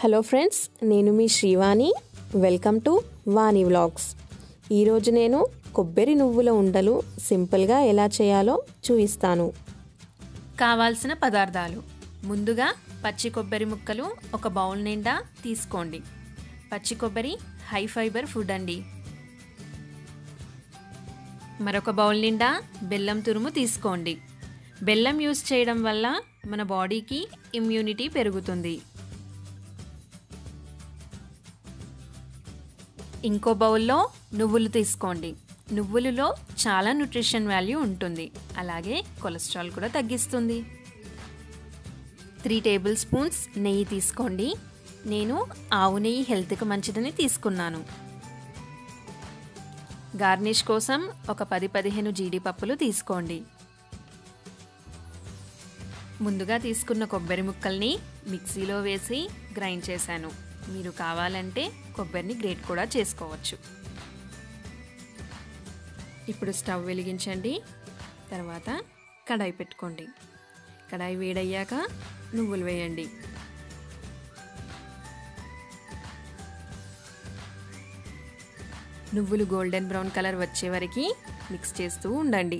hello friends నేను మీ Srivani welcome to Vani vlogs ఈరోజు నేను కొబ్బరి నువ్వుల ఉండలు సింపుల్గా ఎలా చేయాలో చూపిస్తాను కావాల్సిన పదార్థాలు ముందుగా పచ్చి కొబ్బరి ముక్కలు ఒక బౌల్ నిండా తీసుకోండి పచ్చి కొబ్బరి హై ఫైబర్ ఫుడ్ అండి మరొక బౌల్ నిండా బెల్లం తురుము తీసుకోండి బెల్లం యూస్ చేయడం వల్ల మన బాడీకి ఇమ్యూనిటీ పెరుగుతుంది ఇంకో బౌల్లో నువ్వులు తీసుకోండి నువ్వులలో చాలా న్యూట్రిషన్ వాల్యూ ఉంటుంది అలాగే కొలెస్ట్రాల్ కూడా తగ్గిస్తుంది త్రీ టేబుల్ స్పూన్స్ నెయ్యి తీసుకోండి నేను ఆవు నెయ్యి హెల్త్కి మంచిదని తీసుకున్నాను గార్నిష్ కోసం ఒక పది పదిహేను జీడిపప్పులు తీసుకోండి ముందుగా తీసుకున్న కొబ్బరి ముక్కల్ని మిక్సీలో వేసి గ్రైండ్ చేశాను మీరు కావాలంటే కొబ్బరిని గ్రేట్ కూడా చేసుకోవచ్చు ఇప్పుడు స్టవ్ వెలిగించండి తర్వాత కడాయి పెట్టుకోండి కడాయి వేడయ్యాక నువ్వులు వేయండి నువ్వులు గోల్డెన్ బ్రౌన్ కలర్ వచ్చే వరకు మిక్స్ చేస్తూ ఉండండి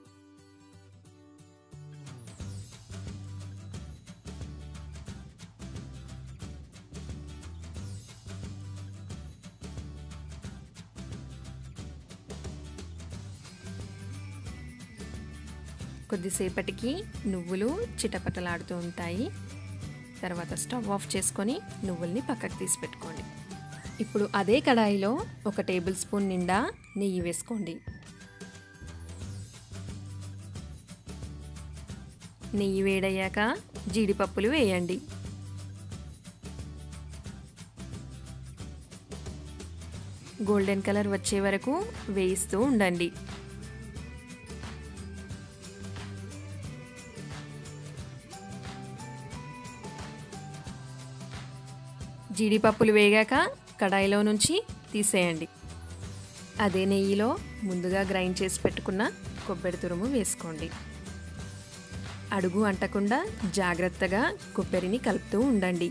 కొద్దిసేపటికి నువ్వులు చిటపటలాడుతూ ఉంటాయి తర్వాత స్టవ్ ఆఫ్ చేసుకొని నువ్వుల్ని పక్కకు తీసి పెట్టుకోండి ఇప్పుడు అదే కడాయిలో ఒక టేబుల్ స్పూన్ నిండా నెయ్యి వేసుకోండి నెయ్యి వేడయ్యాక జీడిపప్పులు వేయండి గోల్డెన్ కలర్ వచ్చే వరకు వేయిస్తూ ఉండండి జీడిపప్పులు వేగాక కడాయిలో నుంచి తీసేయండి అదే నెయ్యిలో ముందుగా గ్రైండ్ చేసి పెట్టుకున్న కొబ్బరి తురుము వేసుకోండి అడుగు అంటకుండా జాగ్రత్తగా కొబ్బరిని కలుపుతూ ఉండండి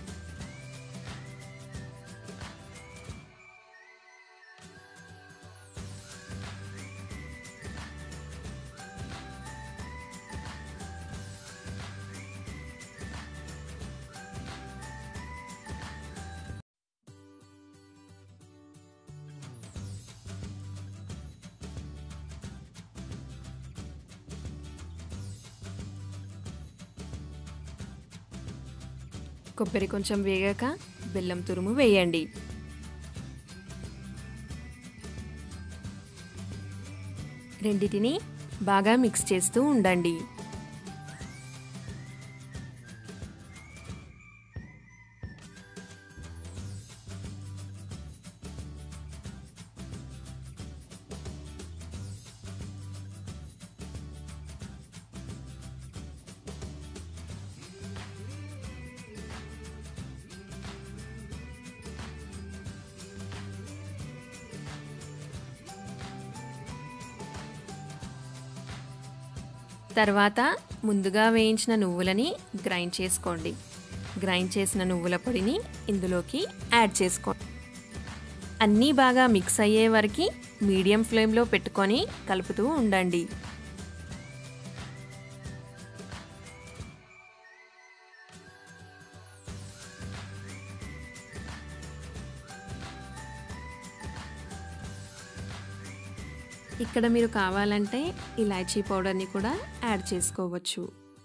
కొబ్బరి కొంచెం వేగాక బెల్లం తురుము వేయండి రెండిటిని బాగా మిక్స్ చేస్తూ ఉండండి తర్వాత ముందుగా వేయించిన నువ్వులని గ్రైండ్ చేసుకోండి గ్రైండ్ చేసిన నువ్వుల పొడిని ఇందులోకి యాడ్ చేసుకోండి అన్నీ బాగా మిక్స్ అయ్యే వరకు మీడియం ఫ్లేమ్లో పెట్టుకొని కలుపుతూ ఉండండి ఇక్కడ మీరు కావాలంటే ఇలాచీ పౌడర్ని కూడా యాడ్ చేసుకోవచ్చు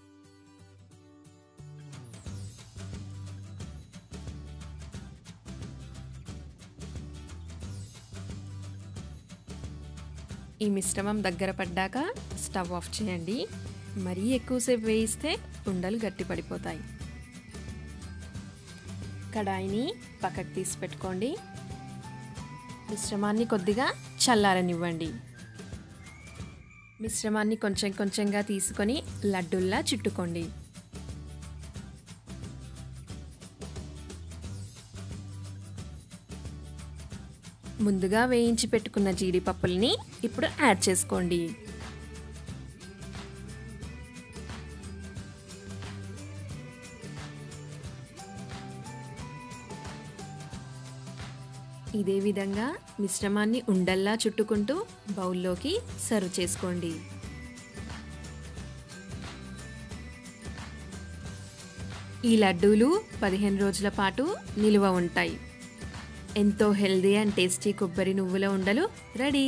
ఈ మిశ్రమం దగ్గర పడ్డాక స్టవ్ ఆఫ్ చేయండి మరీ ఎక్కువసేపు వేయిస్తే ఉండలు గట్టి పడిపోతాయి కడాయిని పక్కకు తీసి పెట్టుకోండి మిశ్రమాన్ని కొద్దిగా చల్లారనివ్వండి మిశ్రమాన్ని కొంచెం కొంచెంగా తీసుకొని లడ్డుల్లా చుట్టుకోండి ముందుగా వేయించి పెట్టుకున్న జీడిపప్పుల్ని ఇప్పుడు యాడ్ చేసుకోండి ఇదే విధంగా మిశ్రమాన్ని ఉండల్లా చుట్టుకుంటూ బౌల్లోకి సర్వ్ చేసుకోండి ఈ లడ్డూలు పదిహేను రోజుల పాటు నిలువ ఉంటాయి ఎంతో హెల్దీ అండ్ టేస్టీ కొబ్బరి నువ్వుల ఉండలు రెడీ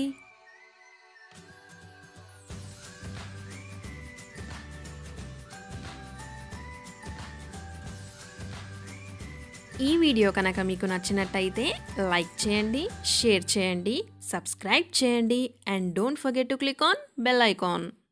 ఈ వీడియో కనుక మీకు నచ్చినట్టయితే లైక్ చేయండి షేర్ చేయండి సబ్స్క్రైబ్ చేయండి and don't forget to click on bell icon